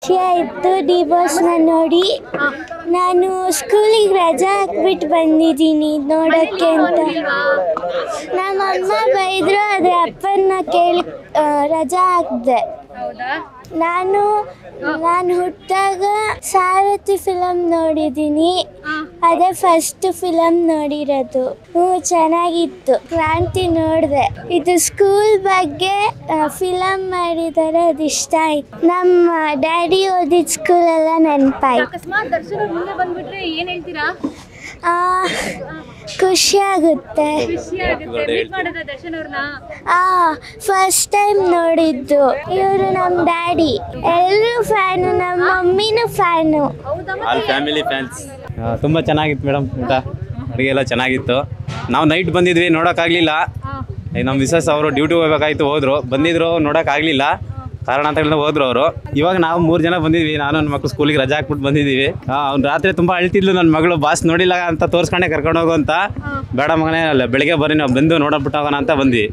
ಖುಷಿ ಆಯಿತು ಡಿ ಬಾಸ್ನ ನೋಡಿ ನಾನು ಸ್ಕೂಲಿಗೆ ರಜಾ ಹಾಕ್ಬಿಟ್ಟು ಬಂದಿದ್ದೀನಿ ನೋಡೋಕ್ಕೆ ಅಂತ ನಮ್ಮ ಅಮ್ಮ ಬೈದ್ರು ಆದರೆ ಅಪ್ಪನ ಕೇಳಿ ಆ, ರಜಾ ಹಾಕ್ದೆ ಹೌದಾ ನಾನು ನಾನು ಹುಟ್ಟಾಗ ಸಾರಥಿ ಫಿಲಮ್ ನೋಡಿದ್ದೀನಿ ಅದೇ ಫಸ್ಟ್ ಫಿಲಮ್ ನೋಡಿರೋದು ಹ್ಞೂ ಚೆನ್ನಾಗಿತ್ತು ಕ್ರಾಂತಿ ನೋಡಿದೆ ಇದು ಸ್ಕೂಲ್ ಬಗ್ಗೆ ಫಿಲಮ್ ಮಾಡಿದ್ದಾರೆ ಅದು ಇಷ್ಟ ಆಯ್ತು ನಮ್ಮ ಡ್ಯಾಡಿ ಓದಿದ ಸ್ಕೂಲೆಲ್ಲ ನೆನಪಾಯ್ತು ಅಕಸ್ಮಾತ್ ದರ್ಶನ್ ಅವ್ರ ಮುಂದೆ ಬಂದ್ಬಿಟ್ರೆ ಏನ್ ಹೇಳ್ತೀರಾ ಖುಷಿ ಆಗುತ್ತೆ ಖುಷಿ ಆಗುತ್ತೆ ಮೀಟ್ ಮಾಡೋದ ದರ್ಶನ್ ಅವ್ರನ್ನ ಆ ಫಸ್ಟ್ ಟೈಮ್ ನೋಡಿದ್ದು ಇವರು ನಮ್ಮ ಡ್ಯಾಡಿ ಎಲ್ಲರೂ ಫ್ಯಾನು ನಮ್ಮ ಮಮ್ಮಿನೂ ಫ್ಯಾನು ಹೌದಾ ಆಲ್ ಫ್ಯಾಮಿಲಿ ಫ್ಯಾನ್ಸ್ ತುಂಬ ಚೆನ್ನಾಗಿತ್ತು ಮೇಡಮ್ ಊಟ ಅಡುಗೆ ಎಲ್ಲ ಚೆನ್ನಾಗಿತ್ತು ನಾವು ನೈಟ್ ಬಂದಿದ್ವಿ ನೋಡೋಕ್ಕಾಗಲಿಲ್ಲ ನಮ್ಮ ಮಿಸಸ್ ಅವರು ಡ್ಯೂಟಿ ಹೋಗ್ಬೇಕಾಯ್ತು ಹೋದ್ರು ಬಂದಿದ್ರು ನೋಡೋಕ್ಕಾಗಲಿಲ್ಲ ಕಾರಣಾಂತರಗಳಿಂದ ಹೋದ್ರು ಅವರು ಇವಾಗ ನಾವು ಮೂರು ಜನ ಬಂದಿದ್ವಿ ನಾನು ನನ್ನ ಮಕ್ಕಳು ಸ್ಕೂಲಿಗೆ ರಜಾ ಹಾಕ್ಬಿಟ್ಟು ಬಂದಿದ್ದೀವಿ ಅವ್ನು ರಾತ್ರಿ ತುಂಬ ಅಳ್ತಿದ್ಲು ನನ್ನ ಮಗಳು ಬಾಸ್ ನೋಡಿಲ್ಲ ಅಂತ ತೋರಿಸ್ಕೊಂಡೆ ಕರ್ಕೊಂಡು ಹೋಗು ಅಂತ ಬೇಡ ಮಗನೇ ಅಲ್ಲ ಬೆಳಿಗ್ಗೆ ಬರ್ರಿ ನಾವು ಬಂದು ನೋಡಬಿಟ್ಟು ಹೋಗೋಣ ಅಂತ ಬಂದ್ವಿ